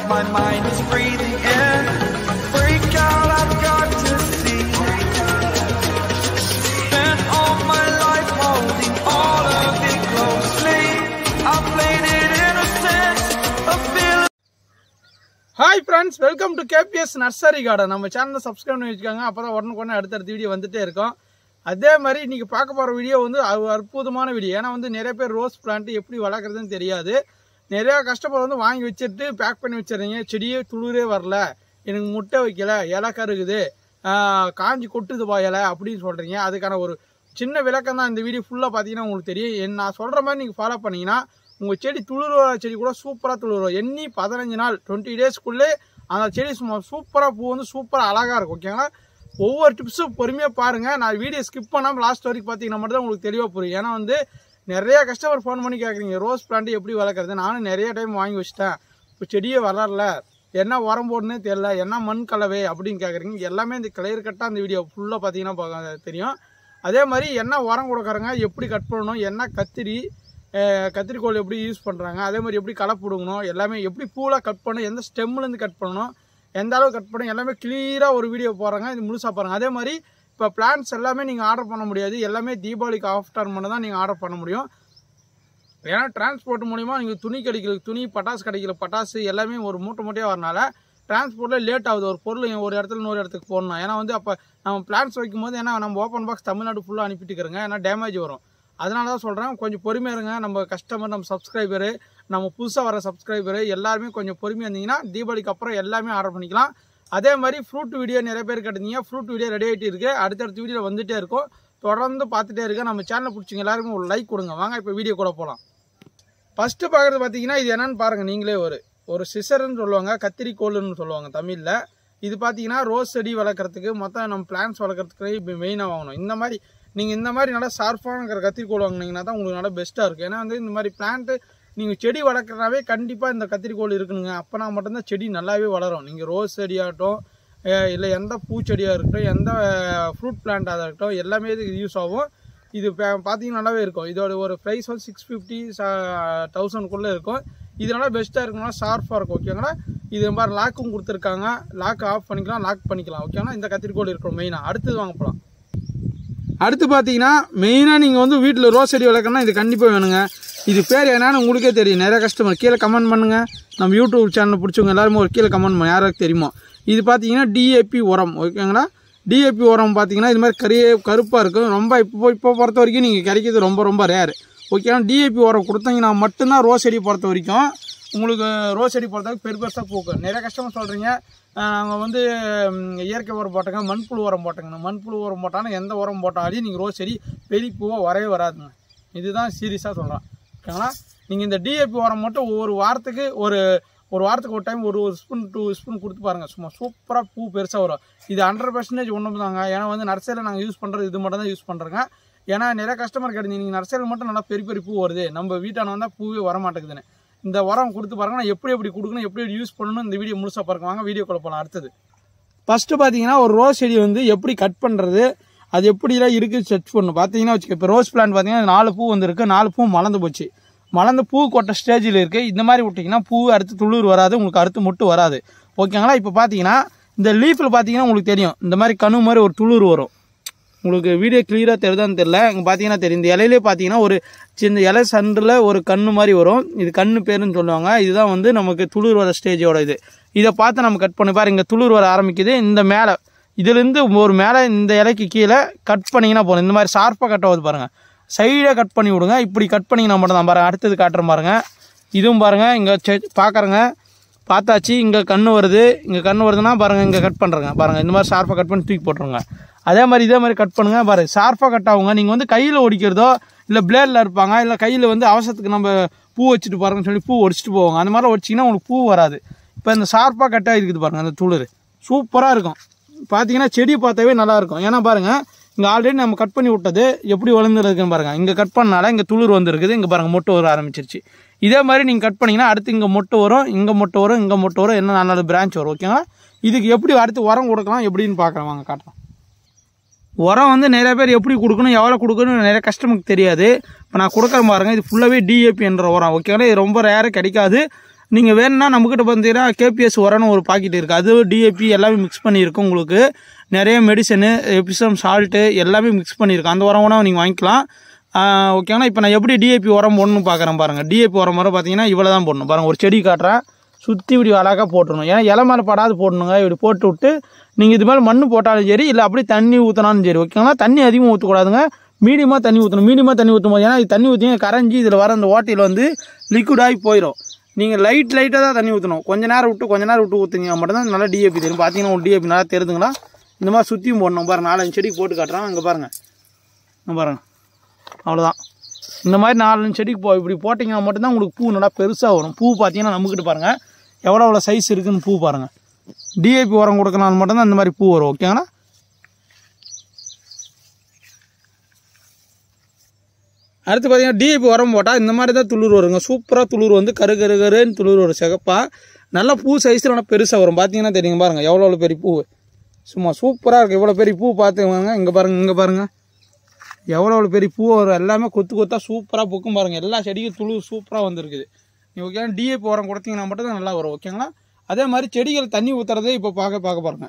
my mind is breathing in. Freak out, I've got to see. Spent all my life holding all of it closely. I played it innocent, a feeling. Hi friends welcome to KPS nursery garden நம்ம சேனலை subscribe பண்ணி வச்சுக்கோங்க அப்போ தான் உடனுக்குடனே அடுத்தடுத்த video வந்துட்டே இருக்கும் அதே மாதிரி இன்னைக்கு பார்க்க போகிற வீடியோ வந்து அது ஒரு அற்புதமான வீடியோ ஏன்னா வந்து நிறைய பேர் ரோஸ் பிளான்ட் எப்படி வளர்க்குறதுன்னு தெரியாது நிறையா கஷ்டப்பட வந்து வாங்கி வச்சுட்டு பேக் பண்ணி வச்சிடுறீங்க செடியே துளிரே வரல எனக்கு முட்டை வைக்கல இலை கருகுது ஆஹ் காஞ்சி கொட்டுது இலை அப்படின்னு சொல்கிறீங்க அதுக்கான ஒரு சின்ன விளக்கம் தான் இந்த வீடியோ ஃபுல்லாக பார்த்தீங்கன்னா உங்களுக்கு தெரியும் என் நான் சொல்கிற மாதிரி நீங்கள் ஃபாலோ பண்ணீங்கன்னா உங்கள் செடி துளிர்வர செடி கூட சூப்பராக துளிரும் எண்ணி பதினஞ்சு நாள் டுவெண்ட்டி டேஸ்க்குள்ளே அந்த செடி சும்மா சூப்பராக பூ வந்து சூப்பராக அழகாக இருக்கும் ஓகேங்களா ஒவ்வொரு டிப்ஸும் பொறுமையாக பாருங்கள் நான் வீடியோ ஸ்கிப் பண்ணாமல் லாஸ்ட் வரைக்கும் பார்த்தீங்கன்னா மட்டும் தான் உங்களுக்கு தெளிவாக புரியும் ஏன்னா வந்து நிறைய கஸ்டமர் ஃபோன் பண்ணி கேட்குறீங்க ரோஸ் பிளான்ட் எப்படி வளர்க்குறது நானும் நிறைய டைம் வாங்கி வச்சிட்டேன் இப்போ செடியே வளரல என்ன உரம் போடணுன்னே தெரியல என்ன மண் கலவை அப்படின்னு கேட்குறீங்க எல்லாமே இந்த கிளியர் கட்டாக அந்த வீடியோ ஃபுல்லாக பார்த்தீங்கன்னா பார்க்க தெரியும் அதே மாதிரி என்ன உரம் கொடுக்குறாங்க எப்படி கட் பண்ணணும் என்ன கத்திரி அஹ், கத்திரிக்கோல் எப்படி யூஸ் பண்ணுறாங்க அதே மாதிரி எப்படி களை பிடுங்கணும் எல்லாமே எப்படி பூலாம் கட் பண்ணணும் எந்த ஸ்டெம்லேருந்து கட் பண்ணணும் எந்த அளவு கட் பண்ணணும் எல்லாமே கிளியராக ஒரு வீடியோ போடுறாங்க இது முழுசாக பாருங்கள் அதே மாதிரி இப்போ பிளான்ஸ் எல்லாமே நீங்கள் ஆர்டர் பண்ண முடியாது எல்லாமே தீபாவளிக்கு ஆஃப்டர் மட்டும் தான் நீங்கள் ஆர்டர் பண்ண முடியும் ஏன்னா டிரான்ஸ்போர்ட் மூலிமா நீங்கள் துணி கிடைக்கல துணி பட்டாசு கிடைக்கல பட்டாசு எல்லாமே ஒரு மூட்டை மூட்டையாக வரனால டிரான்ஸ்போர்ட்டில் லேட் ஆகுது ஒரு பொருள் ஒரு இடத்துல இன்னொரு இடத்துக்கு போடணும் ஏன்னா வந்து அப்போ நம்ம பிளான்ஸ் வைக்கும்போது ஏன்னா நம்ம ஓப்பன் பாக்ஸ் தமிழ்நாடு ஃபுல்லாக அனுப்பிட்டு இருக்கிறோங்க ஏன்னா டேமேஜ் வரும் அதனால தான் சொல்கிறேன் கொஞ்சம் பொறுமையாக இருங்க நம்ம கஸ்டமர் நம்ம சப்ஸ்கிரைபரு நம்ம புதுசாக வர சப்ஸ்கிரைபரு எல்லாருமே கொஞ்சம் பொறுமையாக இருந்தீங்கன்னா தீபாவளிக்கு அப்புறம் எல்லாமே ஆர்டர் பண்ணிக்கலாம் அதே மாதிரி ஃப்ரூட் வீடியோ நிறைய பேர் கேட்டிருந்தீங்க ஃப்ரூட் வீடியோ ரெடி ஆகிட்டு இருக்குது அடுத்தடுத்த வீடியோ வந்துகிட்டே இருக்கும் தொடர்ந்து பார்த்துட்டே இருக்க நம்ம சேனலை பிடிச்சிங்க எல்லாருமே ஒரு லைக் கொடுங்க வாங்க இப்போ வீடியோ கூட போகலாம் ஃபஸ்ட்டு பார்க்குறது பார்த்தீங்கன்னா இது என்னன்னு பாருங்கள் நீங்களே ஒரு ஒரு சிசர்னு சொல்லுவாங்க கத்திரிக்கோல்னு சொல்லுவாங்க தமிழில் இது பார்த்தீங்கன்னா ரோஸ் செடி வளர்க்குறதுக்கு மொத்தம் நம்ம பிளான்ஸ் வளர்க்குறதுக்கு இப்போ மெயினாக வாங்கணும் இந்த மாதிரி நீங்கள் இந்த மாதிரி நல்லா ஷார்ப்பான கத்திரிக்கோல் வாங்கினீங்கன்னா தான் உங்களுக்கு நல்லா பெஸ்ட்டாக இருக்கும் ஏன்னா வந்து இந்த மாதிரி பிளான்ட்டு நீங்கள் செடி வளர்க்குறனாவே கண்டிப்பாக இந்த கத்திரிக்கோல் இருக்கணுங்க அப்போனா மட்டும்தான் செடி நல்லாவே வளரும் நீங்கள் ரோஸ் செடியாகட்டும் இல்லை எந்த பூச்செடியாக இருக்கட்டும் எந்த ஃப்ரூட் பிளான்ட்டாக இருக்கட்டும் எல்லாமே இதுக்கு யூஸ் ஆகும் இது பா- பார்த்தீங்கன்னா நல்லாவே இருக்கும் இதோட ஒரு ப்ரைஸ் வந்து சிக்ஸ் ஃபிஃப்டி தௌசண்ட்குள்ளே இருக்கும் இது நல்லா பெஸ்ட்டாக இருக்கும்னா ஷார்ப்பாக இருக்கும் ஓகேங்களா இது மாதிரி லாக்கும் கொடுத்துருக்காங்க லாக் ஆஃப் பண்ணிக்கலாம் லாக் பண்ணிக்கலாம் ஓகேங்களா இந்த கத்திரிக்கோல் இருக்கும் மெயினாக அடுத்தது வாங்க போகலாம் அடுத்து பார்த்தீங்கன்னா மெயினாக நீங்கள் வந்து வீட்டில் ரோஸ் செடி வளர்க்கணும்னா இது கண்டிப்பாக வேணுங்க இது பேர் என்னன்னு உங்களுக்கே தெரியும் நிறைய கஸ்டமர் கீழே கமெண்ட் பண்ணுங்கள் நம்ம யூடியூப் சேனல் பிடிச்சவங்க எல்லாருமே ஒரு கீழே கமெண்ட் பண்ண யாருக்கு தெரியுமோ இது பார்த்தீங்கன்னா டிஏபி உரம் ஓகேங்களா டிஏபி உரம் பார்த்தீங்கன்னா இது மாதிரி கரிய கருப்பாக இருக்கும் ரொம்ப இப்போ இப்போ பொறுத்த வரைக்கும் நீங்கள் கிடைக்கிறது ரொம்ப ரொம்ப ரேர் ஓகேங்களா டிஏபி உரம் கொடுத்தீங்கன்னா மட்டும்தான் ரோஸ் செடி பொறுத்த வரைக்கும் உங்களுக்கு ரோஸ் செடி பொறுத்த வரைக்கும் பெரு பெருசாக பூக்கும் நிறைய கஸ்டமர் சொல்கிறீங்க நாங்கள் வந்து ம், இயற்கை உரம் போட்டோங்க மண்புழு உரம் போட்டோங்க மண்புழு உரம் போட்டாலும் எந்த உரம் போட்டாலும் நீங்கள் ரோஸ் செடி பெரிய பூவாக வரவே வராதுங்க இதுதான் சீரியஸாக சொல்கிறேன் ஓகேங்களா நீங்கள் இந்த டிஏபி உரம் மட்டும் ஒவ்வொரு வாரத்துக்கு ஒரு ஒரு வாரத்துக்கு ஒரு டைம் ஒரு ஒரு ஸ்பூன் டூ ஸ்பூன் கொடுத்து பாருங்கள் சும்மா சூப்பராக பூ பெருசாக வரும் இது ஹண்ட்ரட் பர்சன்டேஜ் ஒன்று தாங்க ஏன்னா வந்து நர்சரியில் நாங்கள் யூஸ் பண்ணுறது இது மட்டும் தான் யூஸ் பண்ணுறோங்க ஏன்னா நிறைய கஸ்டமர் கேட்டீங்க நீங்கள் நர்சரியில் மட்டும் நல்லா பெரிய பெரிய பூ வருது நம்ம வீட்டான வந்தால் பூவே வர மாட்டேங்குதுன்னு இந்த உரம் கொடுத்து பாருங்க நான் எப்படி எப்படி கொடுக்கணும் எப்படி எப்படி யூஸ் பண்ணணும் இந்த வீடியோ முழுசாக பாருங்க வாங்க வீடியோ போகலாம் அடுத்தது ஃபஸ்ட்டு பார்த்தீங்கன்னா ஒரு ரோஸ் செடி வந்து எப்படி கட் பண்ணுறது அது எப்படிலாம் இருக்குது செட் பண்ணணும் பார்த்தீங்கன்னா வச்சுக்க இப்போ ரோஸ் பிளான்ட் பார்த்தீங்கன்னா நாலு பூ வந்திருக்கு நாலு பூ மலர்ந்து போச்சு மலர்ந்து பூ கொட்ட ஸ்டேஜில் இருக்குது இந்த மாதிரி விட்டிங்கன்னா பூ அறுத்து துளிர் வராது உங்களுக்கு அறுத்து முட்டு வராது ஓகேங்களா இப்போ பார்த்தீங்கன்னா இந்த லீஃபில் பார்த்தீங்கன்னா உங்களுக்கு தெரியும் இந்த மாதிரி கணு மாதிரி ஒரு துளிர் வரும் உங்களுக்கு வீடியோ கிளியராக தெரியுதான்னு தெரில இங்கே பார்த்தீங்கன்னா தெரியும் இந்த இலையிலே பார்த்தீங்கன்னா ஒரு சின்ன இலை சண்டில் ஒரு கண்ணு மாதிரி வரும் இது கண்ணு பேருன்னு சொல்லுவாங்க இதுதான் வந்து நமக்கு துளிர் வர ஸ்டேஜோட இது இதை பார்த்து நம்ம கட் பண்ணி பாரு இங்கே துளிர் வர ஆரம்பிக்குது இந்த மேலே இதுலேருந்து ஒரு மேலே இந்த இலைக்கு கீழே கட் பண்ணிங்கன்னா போதும் இந்த மாதிரி ஷார்ப்பாக கட் ஆகுது பாருங்கள் சைடாக கட் பண்ணி விடுங்க இப்படி கட் பண்ணிங்கன்னா மட்டும் தான் பாருங்கள் அடுத்தது காட்டுறேன் பாருங்கள் இதுவும் பாருங்கள் இங்கே பார்க்குறேங்க பார்த்தாச்சு இங்கே கண்ணு வருது இங்கே கண்ணு வருதுன்னா பாருங்கள் இங்கே கட் பண்ணுறேங்க பாருங்கள் இந்த மாதிரி ஷார்ப்பாக கட் பண்ணி தூக்கி போட்டுருங்க அதே மாதிரி இதே மாதிரி கட் பண்ணுங்க பாருங்க ஷார்ப்பாக கட் ஆகுங்க நீங்கள் வந்து கையில் ஒடிக்கிறதோ இல்லை பிளேடில் இருப்பாங்க இல்லை கையில் வந்து அவசரத்துக்கு நம்ம பூ வச்சுட்டு பாருங்கன்னு சொல்லி பூ ஒடிச்சிட்டு போவாங்க அந்த மாதிரி ஒடிச்சிங்கன்னா உங்களுக்கு பூ வராது இப்போ இந்த ஷார்ப்பாக கட்டாக இருக்குது பாருங்கள் அந்த துளிர் சூப்பராக இருக்கும் பார்த்தீங்கன்னா செடி பார்த்தாவே நல்லா இருக்கும் ஏன்னா பாருங்கள் இங்கே ஆல்ரெடி நம்ம கட் பண்ணி விட்டது எப்படி வளர்ந்துருக்குன்னு பாருங்கள் இங்கே கட் பண்ணனால இங்கே துளிர் வந்துருக்குது இங்கே பாருங்கள் மொட்டு வர ஆரம்பிச்சிருச்சு இதே மாதிரி நீங்கள் கட் பண்ணிங்கன்னா அடுத்து இங்கே மொட்டு வரும் இங்கே மொட்டு வரும் இங்கே மொட்டு வரும் என்ன நாலு பிரான்ச் வரும் ஓகேங்களா இதுக்கு எப்படி அடுத்து உரம் கொடுக்கலாம் எப்படின்னு பார்க்கலாம் வாங்க காட்டுறோம் உரம் வந்து நிறைய பேர் எப்படி கொடுக்கணும் எவ்வளோ கொடுக்கணும் நிறைய கஸ்டமருக்கு தெரியாது இப்போ நான் கொடுக்குற பாருங்க இது ஃபுல்லாகவே டிஏபி என்ற உரம் ஓகேங்களா இது ரொம்ப ரேராக கிடைக்காது நீங்கள் வேணும்னா நம்மக்கிட்ட பார்த்தீங்கன்னா கேபிஎஸ் உரம்னு ஒரு பாக்கெட் இருக்குது அது டிஏபி எல்லாமே மிக்ஸ் பண்ணியிருக்கும் உங்களுக்கு நிறைய மெடிசனு எபிசம் சால்ட்டு எல்லாமே மிக்ஸ் பண்ணியிருக்கோம் அந்த உரம் வேணால் நீங்கள் வாங்கிக்கலாம் ஆஹ் ஓகேங்களா இப்போ நான் எப்படி டிஏபி உரம் போடணும்னு பார்க்குறேன் பாருங்கள் டிஏபி உரம் வர பார்த்தீங்கன்னா இவ்வளோ தான் போடணும் பாருங்கள் ஒரு செடி காட்டுறேன் சுற்றி இப்படி அழகாக போட்டுடணும் ஏன்னா இலை மேலே படாது போடணுங்க இப்படி போட்டு விட்டு நீங்கள் இது மேலே மண் போட்டாலும் சரி இல்லை அப்படியே தண்ணி ஊற்றினாலும் சரி ஓகேங்களா தண்ணி அதிகமாக ஊற்றக்கூடாதுங்க மீடியமாக தண்ணி ஊற்றணும் மீடியமாக தண்ணி ஊற்றும் போது ஏன்னா இது தண்ணி ஊற்றி கரைஞ்சி இதில் வர அந்த ஓட்டையில் வந்து லிக்விடாகி போயிடும் நீங்கள் லைட் லைட்டாக தான் தண்ணி ஊற்றணும் கொஞ்ச நேரம் விட்டு கொஞ்ச நேரம் விட்டு ஊற்றுங்க மட்டும்தான் நல்லா டிஏபி தெரியும் பார்த்தீங்கன்னா ஒரு டிஏபி நல்லா தெரியுதுங்களா இந்த மாதிரி சுற்றியும் போடணும் பாருங்க நாலஞ்சு செடிக்கு போட்டு காட்டுறேன் அங்கே பாருங்கள் இங்கே பாருங்க அவ்வளோதான் இந்த மாதிரி நாலஞ்சு செடிக்கு போ இப்படி போட்டிங்கன்னா மட்டும்தான் உங்களுக்கு பூ நல்லா பெருசாக வரும் பூ பார்த்தீங்கன்னா நம்மக்கிட்ட பாருங்கள் எவ்வளோ எவ்வளோ சைஸ் இருக்குன்னு பூ பாருங்கள் டிஏபி உரம் கொடுக்கணும் மட்டும்தான் இந்த மாதிரி பூ வரும் ஓகேங்களா அடுத்து பார்த்தீங்கன்னா டிஏபி உரம் போட்டால் இந்த மாதிரி தான் துளிர் வருங்க சூப்பராக துளிர் வந்து கரு கரு கருன்னு துளிர் வரும் சிகப்பாக நல்ல பூ சைஸில் நல்லா பெருசாக வரும் பார்த்தீங்கன்னா தெரியுங்க பாருங்கள் எவ்வளோ எவ்வளோ பெரிய பூ சும்மா சூப்பராக இருக்குது இவ்வளோ பெரிய பூ பார்த்துக்கோங்க இங்கே பாருங்கள் இங்கே பாருங்கள் எவ்வளோ எவ்வளோ பெரிய பூ வரும் எல்லாமே கொத்து கொத்தா சூப்பராக பூக்கும் பாருங்கள் எல்லா செடிக்கும் துளிர் சூப்பராக வந்திருக்குது நீ ஓகே டிஏபி உரம் கொடுத்தீங்கன்னா மட்டும் தான் நல்லா வரும் ஓகேங்களா அதே மாதிரி செடிகள் தண்ணி ஊற்றுறதே இப்போ பார்க்க பார்க்க பாருங்க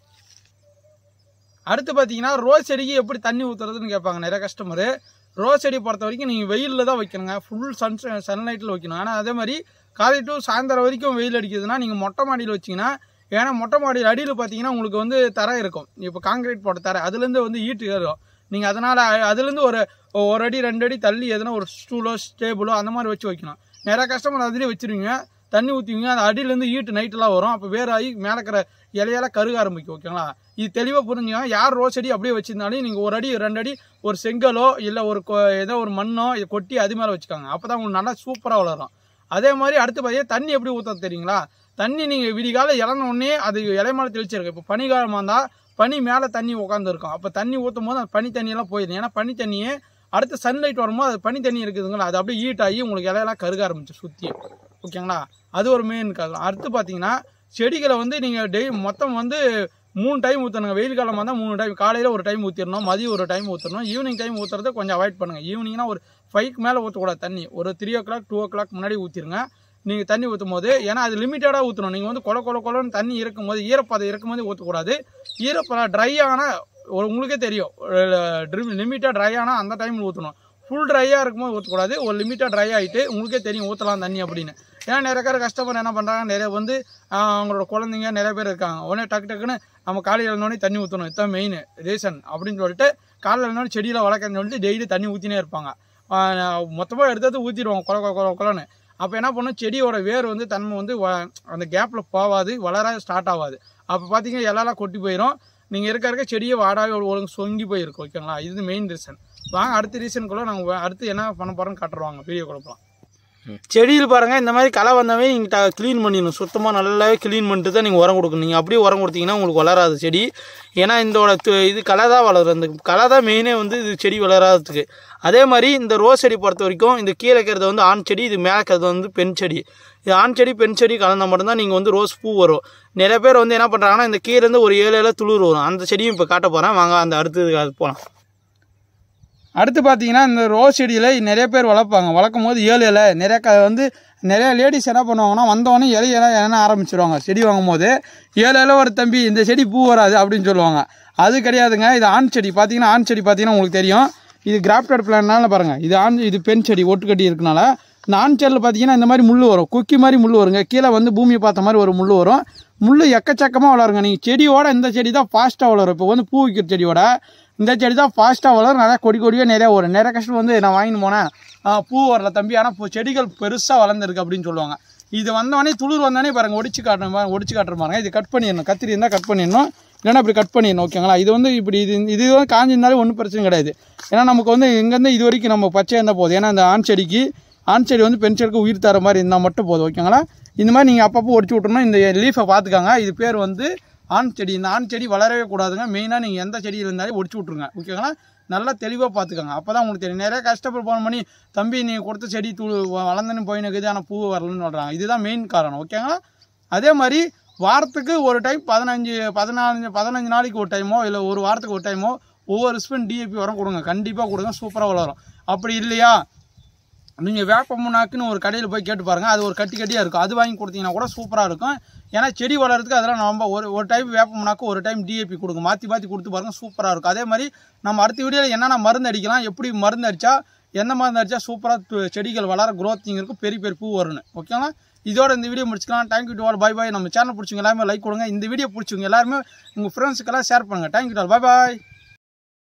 அடுத்து பார்த்தீங்கன்னா ரோஸ் செடிக்கு எப்படி தண்ணி ஊற்றுறதுன்னு கேட்பாங்க நிறைய கஸ்டமரு ரோஸ் செடி பொறுத்த வரைக்கும் நீங்கள் வெயிலில் தான் வைக்கணுங்க ஃபுல் சன் சன்லைட்டில் வைக்கணும் ஆனால் அதே மாதிரி காலை டு சாயந்தரம் வரைக்கும் வெயில் அடிக்குதுன்னா நீங்கள் மொட்டை மாடியில் வச்சிங்கன்னா ஏன்னா மொட்டை மாடியில் அடியில் பார்த்தீங்கன்னா உங்களுக்கு வந்து தரை இருக்கும் இப்போ காங்கிரீட் போட்ட தரை அதுலேருந்து வந்து ஈட்டு ஏறும் நீங்கள் அதனால் அதுலேருந்து ஒரு ஒரு அடி ரெண்டு அடி தள்ளி எதுனா ஒரு ஸ்டூலோ ஸ்டேபிளோ அந்த மாதிரி வச்சு வைக்கணும் நிறைய கஸ்டமர் அதுலேயே வச்சிருவீங்க தண்ணி ஊற்றுவீங்க அந்த அடியிலேருந்து ஈட்டு நைட்டெல்லாம் வரும் அப்போ வேற ஆகி மேலே இருக்கிற இலையெல்லாம் கருக ஆரம்பிக்கும் ஓகேங்களா இது தெளிவாக புரிஞ்சுங்க யார் ரோஸ் செடி அப்படியே வச்சிருந்தாலும் நீங்கள் ஒரு அடி ரெண்டு அடி ஒரு செங்கலோ இல்லை ஒரு கொ- ஏதோ ஒரு மண்ணோ இதை கொட்டி அது மேலே வச்சுக்காங்க அப்போ தான் உங்களுக்கு நல்லா சூப்பராக வளரும் அதே மாதிரி அடுத்து பார்த்தீங்கன்னா தண்ணி எப்படி ஊற்ற தெரியுங்களா தண்ணி நீங்கள் விடிகாலம் இறந்த உடனே அது இலை மேலே தெளிச்சிருக்கு இப்போ பனிக்காலமாக இருந்தால் பனி மேலே தண்ணி உட்காந்துருக்கும் அப்போ தண்ணி ஊற்றும் போது அந்த பனி தண்ணியெல்லாம் போயிடும் ஏன்னா பனி தண்ணியே அடுத்த சன்லைட் வரும்போது அது பனி தண்ணி இருக்குதுங்களா அது அப்படியே ஹீட் ஆகி உங்களுக்கு இலையெல்லாம் கருக ஆரம்பிச்சு சுற்றி ஓகேங்களா அது ஒரு மெயின் காரணம் அடுத்து பார்த்தீங்கன்னா செடிகளை வந்து நீங்கள் டெய் மொத்தம் வந்து மூணு டைம் ஊற்றணுங்க வெயில் காலமாக இருந்தால் மூணு டைம் காலையில் ஒரு டைம் ஊற்றிடணும் மதியம் ஒரு டைம் ஊற்றணும் ஈவினிங் டைம் ஊற்றுறத கொஞ்சம் அவாய்ட் பண்ணுங்கள் ஈவினிங்னா ஒரு ஃபைவ்க்கு மேலே ஊற்றக்கூடாது தண்ணி ஒரு three o'clock two o'clock முன்னாடி ஊற்றிருங்க நீங்கள் தண்ணி ஊற்றும் போது ஏன்னா அது லிமிட்டடாக ஊற்றணும் நீங்கள் வந்து கொல கொல கொலன்னு தண்ணி இருக்கும் போது ஈரப்பதம் இருக்கும் போது ஊற்றக்கூடாது ஈரப்பதம் ட்ரை ஆனால் ஒரு உங்களுக்கே தெரியும் லிமிட்டாக ட்ரை ஆனால் அந்த டைமில் ஊற்றணும் ஃபுல் ட்ரையாக இருக்கும்போது ஊற்றக்கூடாது ஒரு லிமிட்டாக ட்ரை ஆகிட்டு உங்களுக்கே தெரியும் ஊற்றலாம் தண்ணி அப்படின்னு ஏன்னா நிறைய பேர் கஸ்டமர் என்ன பண்ணுறாங்க நிறைய வந்து ஆஹ், அவங்களோட குழந்தைங்க நிறைய பேர் இருக்காங்க உடனே டக்கு டக்குன்னு நம்ம காலையில் எழுந்தோடனே தண்ணி ஊற்றணும் இதுதான் மெயின் ரீசன் அப்படின்னு சொல்லிட்டு காலையில் எழுந்தோடனே செடியில் வளர்க்கறதுன்னு சொல்லிட்டு டெய்லி தண்ணி ஊற்றினே இருப்பாங்க மொத்தமாக எடுத்தது ஊற்றிடுவாங்க கொல கொல கொல கொலன்னு அப்போ என்ன பண்ணும் செடியோட வேர் வந்து தன்மை வந்து வ- அந்த கேப்பில் போகாது வளர ஸ்டார்ட் ஆகாது அப்போ பார்த்தீங்கன்னா இலையெல்லாம் கொட்டி போயிடும் நீங்கள் இருக்க இருக்க செடியை வாடாவே ஒரு ஒழுங்கு சொங்கி போயிருக்கும் ஓகேங்களா இது மெயின் ரீசன் வாங்க அடுத்த ரீசனுக்குள்ள நாங்கள் அடுத்து என்ன பண்ண போகிறோம்னு காட்டுருவாங்க வீடியோ குழப்பலாம் செடியில் பாருங்கள் இந்த மாதிரி களை வந்தவே நீங்கள் க்ளீன் பண்ணிடணும் சுத்தமாக நல்லாவே க்ளீன் பண்ணிட்டு தான் நீங்கள் உரம் கொடுக்கணும் நீங்கள் அப்படியே உரம் கொடுத்தீங்கன்னா உங்களுக்கு வளராது செடி ஏன்னா இதோட து- இது களை தான் வளரும் இந்த களை தான் மெயினே வந்து இது செடி வளராததுக்கு அதே மாதிரி இந்த ரோஸ் செடி பொறுத்த வரைக்கும் இந்த கீழே இருக்கிறது வந்து ஆண் செடி இது மேலே இருக்கிறது வந்து பெண் செடி இது ஆண் செடி பெண் செடி கலந்தால் மட்டும்தான் நீங்கள் வந்து ரோஸ் பூ வரும் நிறைய பேர் வந்து என்ன பண்ணுறாங்கன்னா இந்த கீழேருந்து ஒரு ஏழு இலை துளிர் வரும் அந்த செடியும் இப்போ காட்ட போகிறேன் வாங்க அந்த அடுத்தது அது போகலாம் அடுத்து பார்த்தீங்கன்னா இந்த ரோஸ் செடியில் நிறைய பேர் வளர்ப்பாங்க வளர்க்கும் போது ஏழு இலை நிறைய க வந்து நிறைய லேடிஸ் என்ன பண்ணுவாங்கன்னா வந்தவொடனே இலை இலை என்ன ஆரம்பிச்சிருவாங்க செடி வாங்கும் போது ஏழு இலை ஒரு தம்பி இந்த செடி பூ வராது அப்படின்னு சொல்லுவாங்க அது கிடையாதுங்க இது ஆண் செடி பார்த்தீங்கன்னா ஆண் செடி பார்த்தீங்கன்னா உங்களுக்கு தெரியும் இது கிராஃப்டட் பிளான்னால பாருங்கள் இது ஆண் இது பெண் செடி ஒட்டுக்கட்டி இருக்கனால இந்த ஆண் செடியில் பார்த்தீங்கன்னா இந்த மாதிரி முள் வரும் குக்கி மாதிரி முள் வருங்க கீழே வந்து பூமியை பார்த்த மாதிரி ஒரு முள் வரும் முள் எக்கச்சக்கமாக வளருங்க நீங்கள் செடியோட இந்த செடி தான் ஃபாஸ்ட்டாக வளரும் இப்போ வந்து பூ வைக்கிற செடியோட இந்த செடி தான் ஃபாஸ்ட்டாக வளரும் நிறையா கொடி கொடியாக நிறையா வரும் நிறைய கஷ்டம் வந்து நான் வாங்கிட்டு போனேன் ஆ, பூ வரல தம்பி ஆனால் பூ செடிகள் பெருசாக வளர்ந்துருக்கு அப்படின்னு சொல்லுவாங்க இது வந்தோடனே துளிர் வந்தோடனே பாருங்க ஒடிச்சு காட்டணும் பாருங்க ஒடிச்சு காட்டுற பாருங்க இது கட் பண்ணிடணும் கத்திரி இருந்தால் கட் பண்ணிடணும் இல்லைன்னா இப்படி கட் பண்ணிடணும் ஓகேங்களா இது வந்து இப்படி இது இது வந்து காஞ்சிருந்தாலும் ஒன்றும் பிரச்சனை கிடையாது ஏன்னா நமக்கு வந்து இங்கேருந்து இது வரைக்கும் நம்ம பச்சையாக இருந்தால் போதும் ஏன்னா இந்த ஆண் செடிக்கு ஆண் செடி வந்து பெண் செடிக்கு உயிர் தர மாதிரி இருந்தால் மட்டும் போதும் ஓகேங்களா இந்த மாதிரி நீங்கள் அப்பப்போ ஒடிச்சு விட்டோம்னா இந்த லீஃபை பார்த்துக்காங்க இது பேர் வந்து ஆண் செடி இந்த ஆண் செடி வளரவே கூடாதுங்க மெயினாக நீங்கள் எந்த செடியில் இருந்தாலும் ஒடிச்சு விட்ருங்க ஓகேங்களா நல்லா தெளிவாக பார்த்துக்கோங்க அப்போ தான் உங்களுக்கு தெரியும் நிறைய கஷ்டப்பட்டு போன பண்ணி தம்பி நீங்கள் கொடுத்த செடி தூள் வளர்ந்துன்னு போயினுக்குது ஆனால் பூ வரலன்னு சொல்கிறாங்க இதுதான் மெயின் காரணம் ஓகேங்களா அதே மாதிரி வாரத்துக்கு ஒரு டைம் பதினஞ்சு பதினாலஞ்சு பதினஞ்சு நாளைக்கு ஒரு டைமோ இல்லை ஒரு வாரத்துக்கு ஒரு டைமோ ஒவ்வொரு ஸ்பென் டிஏபி உரம் கொடுங்க கண்டிப்பாக கொடுங்க சூப்பராக வளரும் அப்படி இல்லையா நீங்கள் வேப்ப முன்னாக்குன்னு ஒரு கடையில் போய் கேட்டு பாருங்கள் அது ஒரு கட்டி கட்டியாக இருக்கும் அது வாங்கி கொடுத்தீங்கன்னா கூட சூப்பராக இருக்கும் ஏன்னா செடி வளர்கிறதுக்கு அதெல்லாம் நம்ம ஒரு ஒரு டைம் வேப்ப முன்னாக்கு ஒரு டைம் டிஏபி கொடுங்க மாற்றி மாற்றி கொடுத்து பாருங்கள் சூப்பராக இருக்கும் அதே மாதிரி நம்ம அடுத்த வீடியோவில் என்னென்ன மருந்து அடிக்கலாம் எப்படி மருந்து அடித்தா எந்த மருந்து அடித்தா சூப்பராக செடிகள் வளர க்ரோத்திங் இருக்கும் பெரிய பெரிய பூ வரும்னு ஓகேங்களா இதோட இந்த வீடியோ முடிச்சுக்கலாம் thank you to all bye bye நம்ம சேனல் பிடிச்சவங்க எல்லாருமே லைக் கொடுங்க இந்த வீடியோ பிடிச்சவங்க எல்லாருமே உங்கள் ஃப்ரெண்ட்ஸுக்கெல்லாம் ஷேர் பண்ணுங்கள் thank you to all bye bye